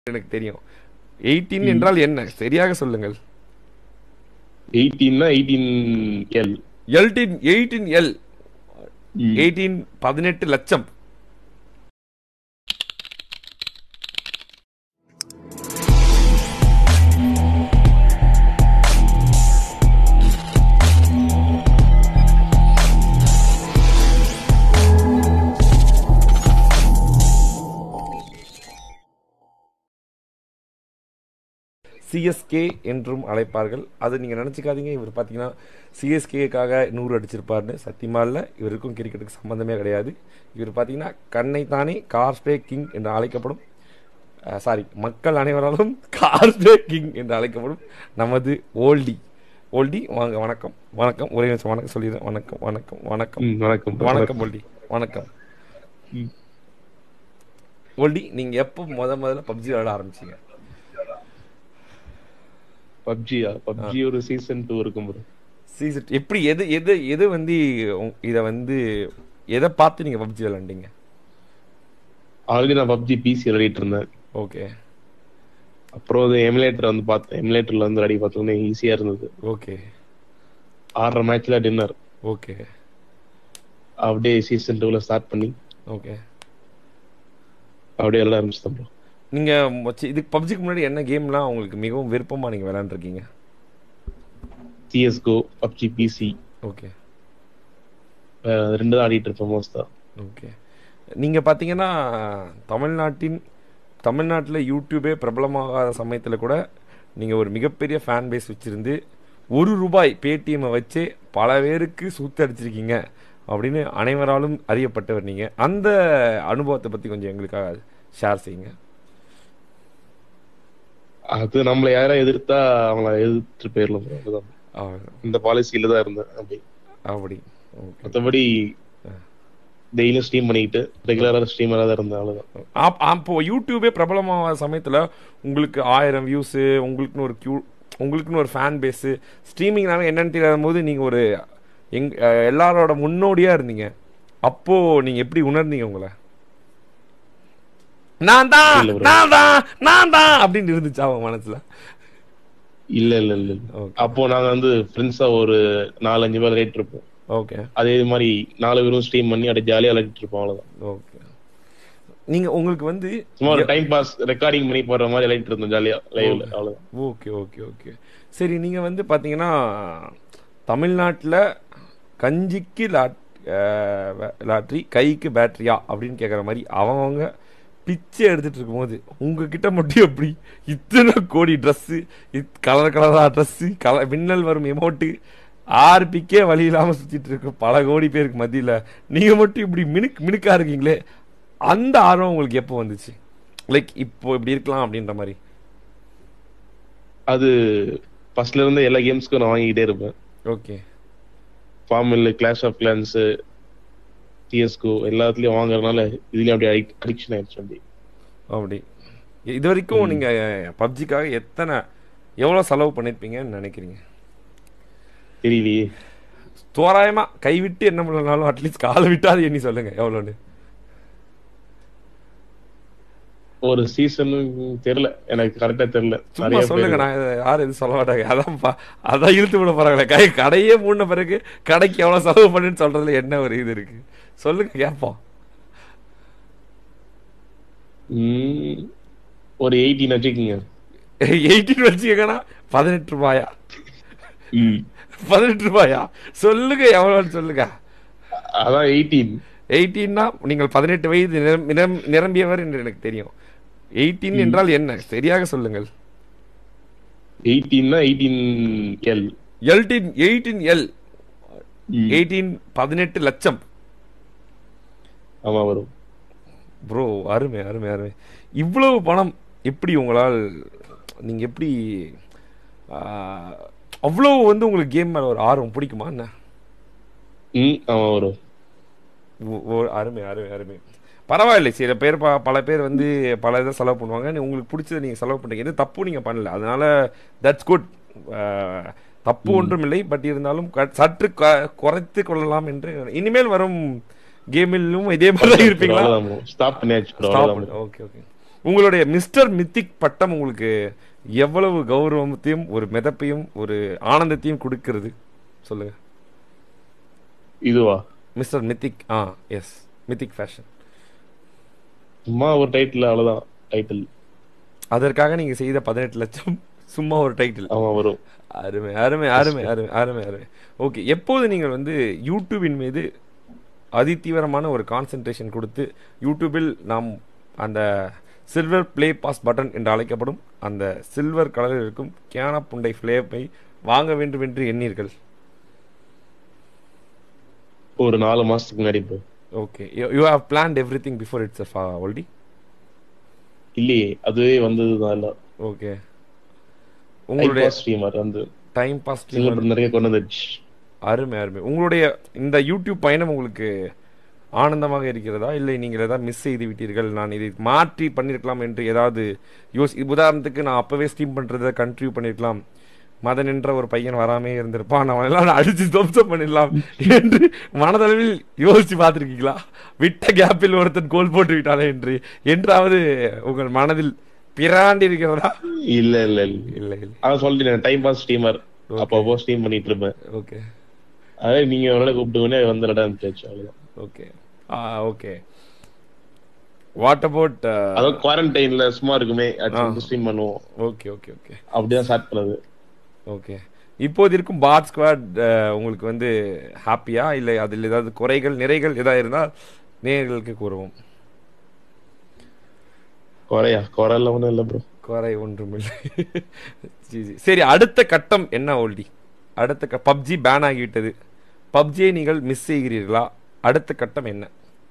எனக்கு தெரியும் எயிட்டீன் என்றால் என்ன சரியாக சொல்லுங்கள் எயிட்டீன்னா எயிட்டீன் எல் எல்டீன் எயிட்டீன் எல் எயிட்டீன் பதினெட்டு லட்சம் சிஎஸ்கே என்றும் அழைப்பார்கள் அது நீங்கள் நினச்சிக்காதீங்க இவர் பார்த்தீங்கன்னா சிஎஸ்கேக்காக நூறு அடிச்சிருப்பார்னு சத்தியமா இல்லை இவருக்கும் கிரிக்கெட்டுக்கு சம்மந்தமே கிடையாது இவர் பார்த்தீங்கன்னா கண்ணை தானே கார்ஸ்பே கிங் என்று அழைக்கப்படும் சாரி மக்கள் அனைவராலும் கார்ஸ்பே கிங் என்று அழைக்கப்படும் நமது ஓல்டி ஓல்டி வாங்க வணக்கம் வணக்கம் ஒரே நிமிஷம் வணக்கம் சொல்லிடுறேன் வணக்கம் வணக்கம் வணக்கம் ம், வணக்கம் வணக்கம் ஓல்டி வணக்கம் ம். ஓல்டி நீங்கள் எப்போ முத முதல்ல பப்ஜி விளையாட ஆரம்பிச்சீங்க பப்ஜியா பப்ஜி ஒரு சீசன் டூ இருக்கும் bro. சீசன் எப்படி எது எது எது வந்து உங்க- இத வந்து எதை பார்த்து நீங்க பப்ஜி விளாண்டீங்க ஆல்ரெடி நான் பப்ஜி பிசி விளையாடிட்டு இருந்தேன் ஓகே அப்புறம் அது எமுலேட்டர் வந்து பார்த்தேன் எமுலேட்டர்ல வந்து ரெடி பார்த்தோன்னே ஈஸியா இருந்தது ஓகே ஆறரை மேட்ச்ல டின்னர் ஓகே அப்படியே சீசன் டூல ஸ்டார்ட் பண்ணி ஓகே அப்படியே எல்லாம் ஆரம்பிச்சிட்டோம் bro. நீங்க மொச்ச- இதுக்கு பப்ஜிக்கு முன்னாடி என்ன கேம்லாம் உங்களுக்கு மிகவும் விருப்பமா நீங்க விளையாண்டுருக்கீங்க சிஎஸ்கோ பப்ஜி பிசி ஓகே ரெண்டு தான் ஆடிட்டு இருப்பேன் மோஸ்டா ஓகே நீங்க பாத்தீங்கன்னா தமிழ்நாட்டின் தமிழ்நாட்டில் யூடியூபே பிரபலமாகாத சமயத்தில் கூட நீங்கள் ஒரு மிகப்பெரிய ஃபேன் பேஸ் வச்சுருந்து ஒரு ரூபாய் பேடிஎம்மை வச்சு பல பேருக்கு சூத்து அடிச்சிருக்கீங்க அப்படின்னு அனைவராலும் அறியப்பட்டவர் நீங்கள் அந்த அனுபவத்தை பற்றி கொஞ்சம் எங்களுக்காக ஷேர் செய்யுங்க அது நம்மள யாரா எதிர்த்தா அவங்கள எதிர்த்து போயிடலாம் bro. அதுதான் அவ்வளவுதான். இந்த பாலிசியில தான் இருந்தேன் அப்படி அப்படி ஓகே மற்றபடி டெய்லியும் ஸ்ட்ரீம் பண்ணிக்கிட்டு ரெகுலரா ஸ்ட்ரீமரா தான் இருந்தேன் அவ்வளவுதான் அப்- அப்போ யூடியூபே பிரபலமாகாத சமயத்தில் உங்களுக்கு ஆயிரம் வியூஸு உங்களுக்குன்னு ஒரு கியூ உங்களுக்குன்னு ஒரு ஃபேன் பேஸு ஸ்ட்ரீமிங்னால என்னன்னு தெரியாத போது நீங்கள் ஒரு எங் அஹ் எல்லாரோட முன்னோடியாக இருந்தீங்க அப்போ நீங்கள் எப்படி உணர்ந்தீங்க உங்களை நான் தான் இல்ல bro. நான் தான் நான் தான் அப்படின்னு இருந்துச்சு அவன் மனசுல இல்ல இல்ல இல்ல இல்ல. ஓகே அப்போ நாங்க வந்து ஃப்ரெண்ட்ஸா ஒரு நாலஞ்சு பேர் விளையாட்டு இருப்போம் ஓகே அதே மாதிரி நாலு பேரும் ஸ்ட்ரீம் பண்ணி அப்படியே ஜாலியா விளையாடிட்டு இருப்போம் அவ்வளவுதான் ஓகே நீங்கள் உங்களுக்கு வந்து சும்மா ஒரு டைம் பாஸ் ரெக்கார்டிங் பண்ணி போடுற மாதிரி விளையாடிட்டு இருந்தோம் ஜாலியா லைவ்ல அவ்வளவுதான் ஓகே ஓகே ஓகே சரி நீங்கள் வந்து பார்த்தீங்கன்னா தமிழ்நாட்டில் கஞ்சிக்கு லாட் அஹ் வே- லாட்ரி கைக்கு பேட்டரியா அப்படின்னு கேட்குற மாதிரி அவங்கவுங்க பிச்சை எடுத்துட்டு இருக்கும்போது உங்ககிட்ட மட்டும் எப்படி இத்தனை கோடி ட்ரெஸ்ஸு கலர் கலராக ட்ரெஸ்ஸு கலர் மின்னல் வரும் எமௌண்ட்டு ஆர்பிக்கே வழி இல்லாமல் சுற்றிட்டு இருக்கு பல கோடி பேருக்கு மத்தியில் நீங்கள் மட்டும் இப்படி மினுக் மினுக்கா இருக்கீங்களே அந்த ஆர்வம் உங்களுக்கு எப்போ வந்துச்சு லைக் இப்போ இப்படி இருக்கலாம் அப்படின்ற மாதிரி அது ஃபர்ஸ்ட்ல இருந்து எல்லா கேம்ஸ்க்கும் நான் வாங்கிக்கிட்டே இருப்பேன் ஓகே ஃபார்மில் கிளாஷ் ஆஃப் கிளான்ஸ் டிஎஸ்கோ எல்லாத்துலயும் வாங்குறதுனால இதுலயும் அப்படியே அடிக்ஷன் ஆயிடுச்சு அப்படி அப்படி இது வரைக்கும் நீங்க பப்ஜிக்காக எத்தனை எவ்வளவு செலவு பண்ணிருப்பீங்கன்னு நினைக்கிறீங்க தெரியலையே தோராயமா கைவிட்டு என்ன பண்ணனாலும் அட்லீஸ்ட் காலை விட்டாது எண்ணி சொல்லுங்க எவ்வளோன்னு ஒரு சீசன் தெரியல எனக்கு கரெக்டா தெரியல சும்மா நிறைய சொல்லுங்க பேர் நான் இதை யாரும் எதுவும் சொல்ல மாட்டாங்க அதான் பா- அதான் இழுத்து விட போறாங்களே கை கடையே மூடின பிறகு கடைக்கு எவ்வளவு செலவு பண்ணுன்னு சொல்றதுல என்ன ஒரு இது இருக்கு சொல்லுங்க கேட்போம் ம், ஒரு எயிட்டீன் வச்சுக்கோங்க எயிட்டீன் வச்சுக்கோங்கன்னா பதினெட்டு ரூபாயா ம். பதினெட்டு ரூபாயா சொல்லுங்க எவ்வளோன்னு சொல்லுங்க அதான் எயிட்டீன் எயிட்டீன்னா நீங்கள் பதினெட்டு வயது நிரம்- நிரம்- நிரம்பியவர் என்று எனக்கு தெரியும் எயிட்டீன் என்றால் என்ன சரியாக சொல்லுங்கள் எயிட்டீன்னா எயிட்டீன் எல் எல்டீன் எயிட்டீன் எல் எயிட்டீன் பதினெட்டு லட்சம் ஆமா வரும் ப்ரோ அருமை அருமை அருமை இவ்வளவு பணம் எப்படி உங்களால் நீங்க எப்படி ஆ, அவ்வளவு வந்து உங்களுக்கு கேம் மேல ஒரு ஆர்வம் பிடிக்குமா என்ன ம் ஆமா வரும் ஓ- ஓ- அருமை அருமை அருமை பரவாயில்லை சில பேர் ப- பல பேர் வந்து பல இதை செலவு பண்ணுவாங்க நீ- உங்களுக்கு பிடிச்சதை நீங்கள் செலவு பண்ணுறீங்க எது தப்பு நீங்கள் பண்ணல அதனால தட்ஸ் குட் தப்பு ஒன்றும் இல்லை பட் இருந்தாலும் க- சற்று க- குறைத்து கொள்ளலாம் என்று இனிமேல் வரும் கேமிலும் இதே மாதிரி தான் இருப்பீங்களா அவ்வளவுதான் ஸ்டாப் பண்ணியாச்சு bro, அவ்வளவுதான் bro. ஓகே ஓகே உங்களுடைய மிஸ்டர் மித்திக் பட்டம் உங்களுக்கு எவ்வளவு கௌரவத்தையும் ஒரு மிதப்பையும் ஒரு ஆனந்தத்தையும் கொடுக்கிறது சொல்லுங்க இதுவா மிஸ்டர் மித்திக் ஆ எஸ் மித்திக் ஃபேஷன் சும்மா ஒரு டைட்டில் அவ்வளவுதான் டைட்டில் அதற்காக நீங்க செய்த பதினெட்டு லட்சம் சும்மா ஒரு டைட்டில் ஆமா வரும் அருமை அருமை அருமை அருமை அருமை அருமை ஓகே எப்போது நீங்கள் வந்து யூடியூபின் மீது அதிதீவிரமான ஒரு கான்சென்ட்ரேஷன் கொடுத்து யூடியூபில் நாம் அந்த சில்வர் ப்ளே பாஸ் பட்டன் என்று அழைக்கப்படும் அந்த சில்வர் கலரில் இருக்கும் கேனா புண்டை ஃப்ளேப்பை வாங்க வேண்டும் என்று எண்ணீர்கள் ஒரு நாலு மாசத்துக்கு முன்னாடி இப்போ ஓகே யூ ஹவ் பிளான்ட் எவ்ரி திங் பிஃபோர் இட்ஸ் ஆல்ரெடி இல்லையே அதுவே வந்ததுதான் இல்ல ஓகே உங்களுடைய ஸ்ட்ரீமர் வந்து டைம் பாஸ் சில்வர் நிறைய கொண்டு வந்துருச்சு அருமை அருமை உங்களுடைய இந்த யூடியூப் பயணம் உங்களுக்கு ஆனந்தமாக இருக்கிறதா இல்லை நீங்கள் ஏதாவது மிஸ் செய்து விட்டீர்கள் நான் இதை மாற்றி பண்ணியிருக்கலாம் என்று ஏதாவது யோசி உதாரணத்துக்கு நான் அப்போவே ஸ்டீம் பண்ணுறதை கண்டினியூ பண்ணியிருக்கலாம் மதன் என்ற ஒரு பையன் வராமே இருந்திருப்பான் அவன் எல்லாம் நான் அடிச்சு துவம்சம் பண்ணிடலாம் என்று மனதளவில் யோசிச்சு பார்த்துருக்கீங்களா விட்ட கேப்பில் ஒருத்தன் கோல் போட்டு விட்டானே என்று என்றாவது உங்கள் மனதில் பிராண்டி இருக்கிறதா இல்ல இல்ல இல்ல இல்லை இல்லை அதான் சொல்லிட்டேன் டைம் பாஸ் ஸ்ட்ரீமர் அப்பப்போ ஸ்ட்ரீம் பண்ணிட்டு இருப்பேன் ஓகே அதே நீங்க ஒரு கூப்பிட்டு வந்து இடம் இருந்துச்சு அவ்வளவுதான் ஓகே ஆ ஓகே வாட் அபவுட் அதான் குவாரண்டைன்ல சும்மா இருக்குமே அடுத்து ஸ்ட்ரீம் பண்ணுவோம் ஓகே ஓகே ஓகே அப்படிதான் ஸ்டார்ட் பண்ணது ஓகே இப்போது இருக்கும் பாட் ஸ்குவாட் உங்களுக்கு வந்து ஹாப்பியா இல்லை அதில் ஏதாவது குறைகள் நிறைகள் ஏதாவது இருந்தால் நேர்களுக்கு கூறுவோம் குறையா குறையில ஒண்ணும் இல்ல ப்ரோ குறை ஒன்றுமில்லை ஜி, ஜி. சரி அடுத்த கட்டம் என்ன ஓல்டி அடுத்த பப்ஜி பேன் ஆகிவிட்டது பப்ஜியை நீங்கள் மிஸ் செய்கிறீர்களா அடுத்த கட்டம் என்ன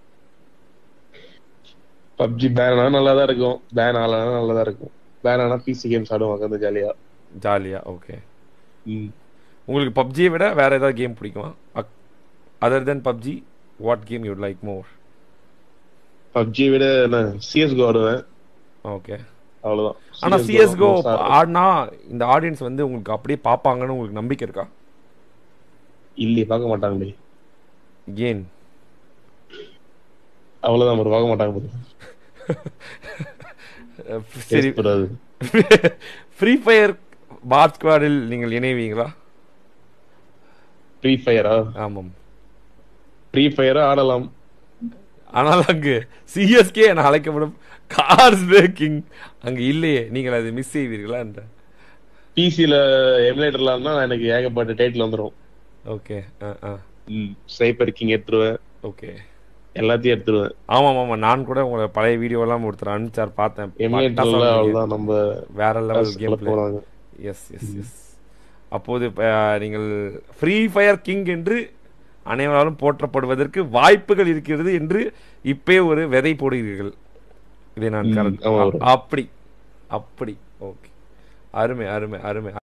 பப்ஜி பேன் ஆனா நல்லா தான் இருக்கும் பேன் ஆகலனா நல்லா தான் இருக்கும் பேன் ஆனா பிசி கேம்ஸ் ஆடுவோம் உட்காந்து ஜாலியா ஜாலியா ஓகே ம் உங்களுக்கு பப்ஜியை விட வேற ஏதாவது கேம் பிடிக்குமா other than PUBG what game you'd like more PUBG விட நான் சிஎஸ்கோ ஆடுவேன் ஓகே அவ்வளவுதான் ஆனா CS:GO சிஎஸ்கோ most ஆடுவேன். ஆடினா இந்த ஆடியன்ஸ் வந்து உங்களுக்கு அப்படியே பார்ப்பாங்கன்னு உங்களுக்கு நம்பிக்கை இருக்கா இல்லையே பார்க்க மாட்டாங்களே ஏன் அவ்வளவுதான் bro பார்க்க மாட்டாங்க bro. சரி பேசக்கூடாது ஃப்ரீ ஃபயர் பாத் ஸ்குவாடில் நீங்கள் இணைவீங்களா ஃப்ரீ ஃபயரா ஆமாம் ஃப்ரீ ஃபயரா ஆடலாம் ஆனால் அங்கு சிஎஸ்கே என அழைக்கப்படும் கார்ஸ் பிரேக்கிங் அங்கு இல்லையே நீங்கள் அதை மிஸ் செய்வீர்களா என்ற பிசில எமுலேட்டர்லாம் எனக்கு ஏகப்பட்ட டைட்டில் வந்துரும் ஓகே ஆ ஆ ஸ்னைப்பர் கிங் எடுத்துருவேன் ஓகே எல்லாத்தையும் எடுத்துருவேன் ஆமாம் ஆமாம் நான் கூட உங்களை பழைய வீடியோலாம் ஒருத்தர் அனுப்பிச்சார் பார்த்தேன் எமுலேட்டர்ல பட்டாசா இருந்தீங்க. அவ்வளவுதான் நம்ம வேற லெவல் சொல்ல கேம் பிளே போறாங்க எஸ் எஸ் எஸ் அப்போது அஹ், நீங்கள் ஃப்ரீ ஃபயர் கிங் என்று அனைவராலும் போற்றப்படுவதற்கு வாய்ப்புகள் இருக்கிறது என்று இப்பே ஒரு விதை போடுகிறீர்கள் இதை நான் ம், கரெக்ட் ஆமா bro. அப்படி அப்படி ஓகே அருமை அருமை அருமை